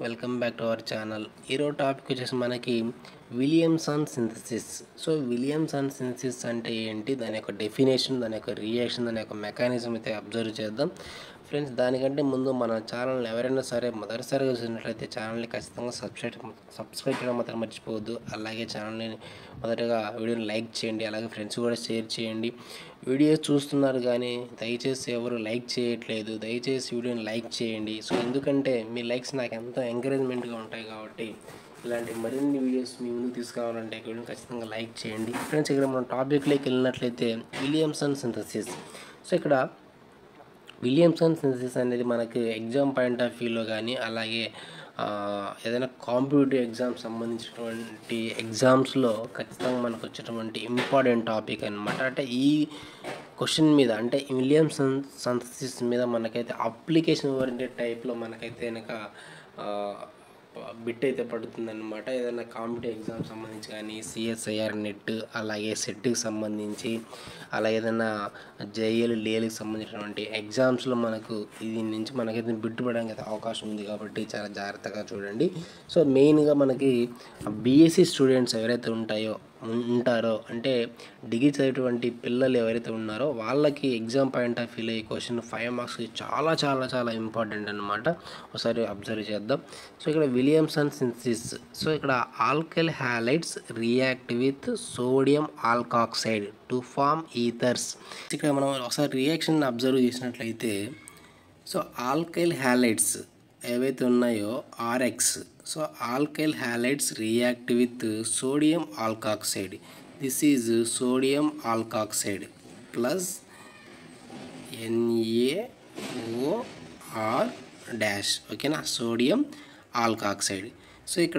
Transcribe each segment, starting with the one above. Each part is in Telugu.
welcome back to our channel ఈరోజు టాపిక్ వచ్చేసి మనకి Williamson synthesis so Williamson synthesis అంటే ఏంటి దాని యొక్క డెఫినేషన్ దాని యొక్క రియాక్షన్ దాని యొక్క మెకానిజం అయితే అబ్జర్వ్ చేద్దాం ఫ్రెండ్స్ దానికంటే ముందు మన ఛానల్ని ఎవరైనా సరే మొదటిసారిగా చూసినట్లయితే ఛానల్ని ఖచ్చితంగా సబ్స్క్రైబ్ సబ్స్క్రైబ్ చేయడం మాత్రం మర్చిపోవద్దు అలాగే ఛానల్ని మొదటగా వీడియోని లైక్ చేయండి అలాగే ఫ్రెండ్స్ కూడా షేర్ చేయండి వీడియో చూస్తున్నారు కానీ దయచేసి ఎవరు లైక్ చేయట్లేదు దయచేసి వీడియోని లైక్ చేయండి సో ఎందుకంటే మీ లైక్స్ నాకు ఎంతో ఎంకరేజ్మెంట్గా ఉంటాయి కాబట్టి ఇలాంటి మరిన్ని వీడియోస్ మీ ముందుకు తీసుకురావాలంటే వీడియోని ఖచ్చితంగా లైక్ చేయండి ఫ్రెండ్స్ ఇక్కడ మనం టాపిక్లోకి వెళ్ళినట్లయితే విలియమ్సన్ సింథసిస్ సో ఇక్కడ విలియమ్సన్ సింథసిస్ అనేది మనకి ఎగ్జామ్ పాయింట్ ఆఫ్ వ్యూలో కానీ అలాగే ఆ, ఏదైనా కాంపిటేటివ్ ఎగ్జామ్స్ సంబంధించినటువంటి ఎగ్జామ్స్లో ఖచ్చితంగా మనకు వచ్చేటువంటి ఇంపార్టెంట్ టాపిక్ అనమాట అంటే ఈ క్వశ్చన్ మీద అంటే విలియమ్సన్ సింథసిస్ మీద మనకైతే అప్లికేషన్ ఓరియంటెడ్ టైప్లో మనకైతే కనుక బిట్ అయితే పడుతుంది అనమాట ఏదైనా కాంపిటేటివ్ ఎగ్జామ్ సంబంధించి కానీ సిఎస్ఐఆర్ నెట్ అలాగే సెట్కి సంబంధించి అలా ఏదైనా జేఎల్ లేఎల్కి సంబంధించినటువంటి ఎగ్జామ్స్లో మనకు ఇది నుంచి మనకైతే బిట్ పడడానికి అయితే అవకాశం ఉంది కాబట్టి చాలా జాగ్రత్తగా చూడండి సో మెయిన్గా మనకి బీఎస్సీ స్టూడెంట్స్ ఎవరైతే ఉంటాయో ఉం- ఉంటారో అంటే డిగ్రీ చదివేటువంటి పిల్లలు ఎవరైతే ఉన్నారో వాళ్ళకి ఎగ్జామ్ పాయింట్ ఆఫ్ వ్యూలో ఈ క్వశ్చన్ ఫైవ్ మార్క్స్కి చాలా చాలా చాలా ఇంపార్టెంట్ అనమాట ఒకసారి అబ్జర్వ్ చేద్దాం సో ఇక్కడ విలియమ్సన్ సింథసిస్ సో ఇక్కడ alkyl halides react with sodium alkoxide to form ethers ఇక్కడ మనం ఒకసారి రియాక్షన్ అబ్జర్వ్ చేసినట్లయితే సో ఆల్కైల్ హ్యాలైడ్స్ ఏవైతే ఉన్నాయో RX so alkyl halides react with sodium alkoxide this is sodium alkoxide plus NaOR dash ఓకేనా సోడియం ఆల్కాక్సైడ్ సో ఇక్కడ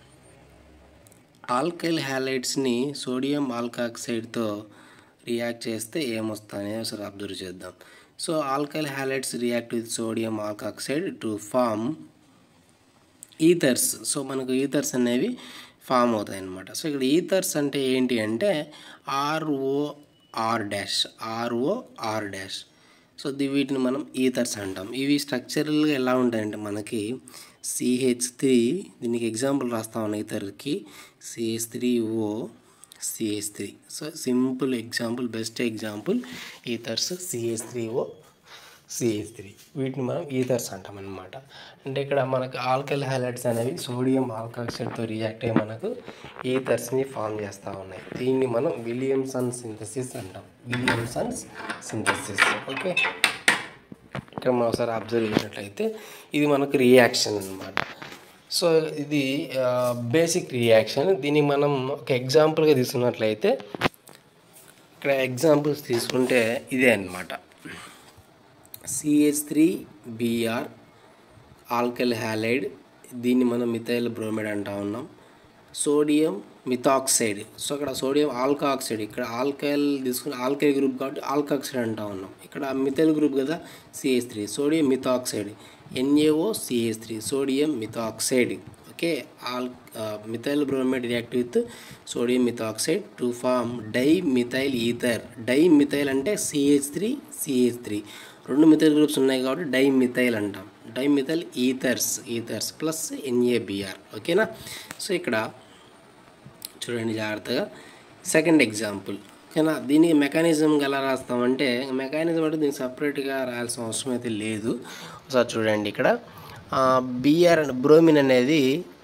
ఆల్కైల్ హ్యాలైడ్స్ని సోడియం ఆల్కాక్సైడ్తో రియాక్ట్ చేస్తే ఏమొస్తాయని ఒకసారి అబ్జర్వ్ చేద్దాం so alkyl halides react with sodium alkoxide to form ethers so మనకు ఈథర్స్ అనేవి ఫామ్ అవుతాయి అన్నమాట సో ఇక్కడ ఈథర్స్ అంటే ఏంటి అంటే R O R dash R O R dash so the వీటిని మనం ఈథర్స్ అంటాం ఇవి స్ట్రక్చరల్గా ఎలా ఉంటాయంటే మనకి సిహెచ్ త్రీ దీనికి ఎగ్జాంపుల్ రాస్తా ఉన్న ఈథర్కి C H three O C H three so simple example best example ethers C H three O C H three వీటిని మనం ఈథర్స్ అంటాం అనమాట అంటే ఇక్కడ మనకు ఆల్కల్ హైలైట్స్ అనేవి సోడియం ఆల్కాక్సైడ్తో రియాక్ట్ అయ్యి మనకు ఈథర్స్ని ఫామ్ చేస్తూ ఉన్నాయి దీన్ని మనం విలియమ్సన్ సింథసిస్ అంటాం విలియమ్సన్స్ సింథసిస్ ఓకే ఇక్కడ మనం ఒకసారి అబ్జర్వ్ చేసినట్లయితే ఇది మనకు రియాక్షన్ అన్నమాట సో ఇది బేసిక్ రియాక్షన్ దీన్ని మనం ఒక ఎగ్జాంపుల్గా తీసుకున్నట్లయితే ఇక్కడ ఎగ్జాంపుల్స్ తీసుకుంటే ఇదే అన్నమాట C H three B R alkyl halide దీన్ని మనం మిథైల్ బ్రోమైడ్ అంటా ఉన్నాం సోడియం మిథాక్సైడ్ సో అక్కడ సోడియం ఆల్కాక్సైడ్ ఇక్కడ ఆల్కైల్ తీసుకుని ఆల్కైల్ గ్రూప్ కాబట్టి ఆల్కాక్సైడ్ అంటా ఉన్నాం ఇక్కడ మిథైల్ గ్రూప్ కదా C H three sodium methoxide N A O C H three sodium methoxide okay all methyl bromide react with sodium methoxide to form dimethyl ether dimethyl అంటే సిహెచ్ త్రీ సిహెచ్ త్రీ రెండు మిథైల్ గ్రూప్స్ ఉన్నాయి కాబట్టి డై మిథైల్ అంటాం dimethyl ethers ethers plus N A B R ఓకేనా సో ఇక్కడ చూడండి జాగ్రత్తగా సెకండ్ ఎగ్జాంపుల్ ఓకేనా దీనికి మెకానిజం ఎలా రాస్తామంటే మెకానిజం అంటే దీనికి సపరేట్గా రాయాల్సిన అవసరం అయితే లేదు ఒకసారి చూడండి ఇక్కడ బిఆర్ బ్రోమిన్ అనేది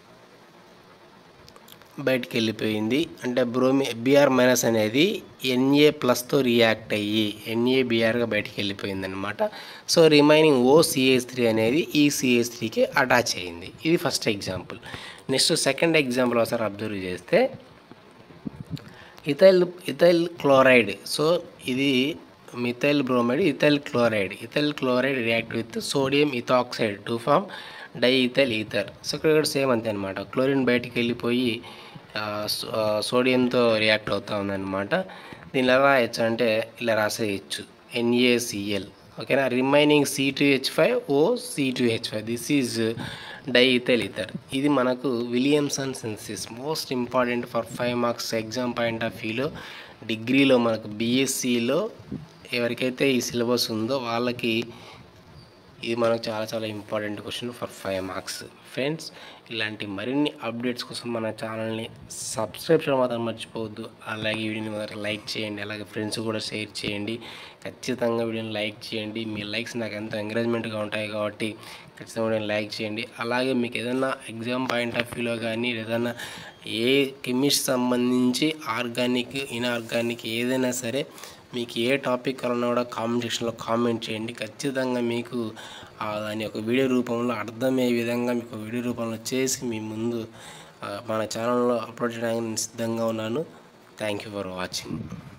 బయటికి వెళ్ళిపోయింది అంటే బ్రోమి బిఆర్ మైనస్ అనేది ఎన్ఏ ప్లస్తో రియాక్ట్ అయ్యి ఎన్ఏ బిఆర్గా బయటికి వెళ్ళిపోయింది అనమాట so remaining O C S three అనేది ఈ సిఎస్ త్రీకి అటాచ్ అయ్యింది ఇది first example next second example ఒకసారి అబ్జర్వ్ చేస్తే ఇథైల్ ఇథైల్ క్లోరైడ్ సో ఇది methyl bromide ethyl chloride ethyl chloride react with sodium ethoxide to form diethyl ether so ఇక్కడ కూడా సేమ్ అంతే అనమాట క్లోరిన్ బయటికి వెళ్ళిపోయి ఆ, సో- ఆ, సోడియంతో రియాక్ట్ అవుతా ఉందన్నమాట దీన్ని ఎలా రాయొచ్చు అంటే ఇలా రాసేయచ్చు ఎన్ఏసిఎల్ ఓకేనా remaining C two H five O C two H five this is diethyl ether ఇది మనకు Williamson synthesis most important for five marks exam point of వ్యూలో డిగ్రీలో మనకు బీఎస్సీలో ఎవరికైతే ఈ సిలబస్ ఉందో వాళ్ళకి ఇది మనకు చాలా చాలా important question for five marks friends ఇలాంటి మరిన్ని అప్డేట్స్ కోసం మన ఛానల్ని సబ్స్క్రైబ్ చేయడం మాత్రం మర్చిపోవద్దు అలాగే వీడియోని మాత్రం లైక్ చేయండి అలాగే ఫ్రెండ్స్ కూడా షేర్ చేయండి ఖచ్చితంగా వీడియోని లైక్ చేయండి మీ లైక్స్ నాకు ఎంతో ఎంకరేజ్మెంట్గా ఉంటాయి కాబట్టి ఖచ్చితంగా వీడియోని లైక్ చేయండి అలాగే మీకు ఏదైనా ఎగ్జామ్ పాయింట్ ఆఫ్ వ్యూలో కానీ ఏదైనా ఏ కెమిస్ట్ సంబంధించి ఆర్గానిక్ ఇన్ఆర్గానిక్ ఏదైనా సరే మీకు ఏ టాపిక్ కావాలన్నా కూడా కామెంట్ సెక్షన్లో కామెంట్ చేయండి ఖచ్చితంగా మీకు ఆ దాని యొక్క వీడియో రూపంలో అర్థమయ్యే విధంగా మీకు వీడియో రూపంలో చేసి మీ ముందు ఆ, మన ఛానల్లో అప్లోడ్ చేయడానికి నేను సిద్ధంగా ఉన్నాను థ్యాంక్ యూ ఫర్ వాచింగ్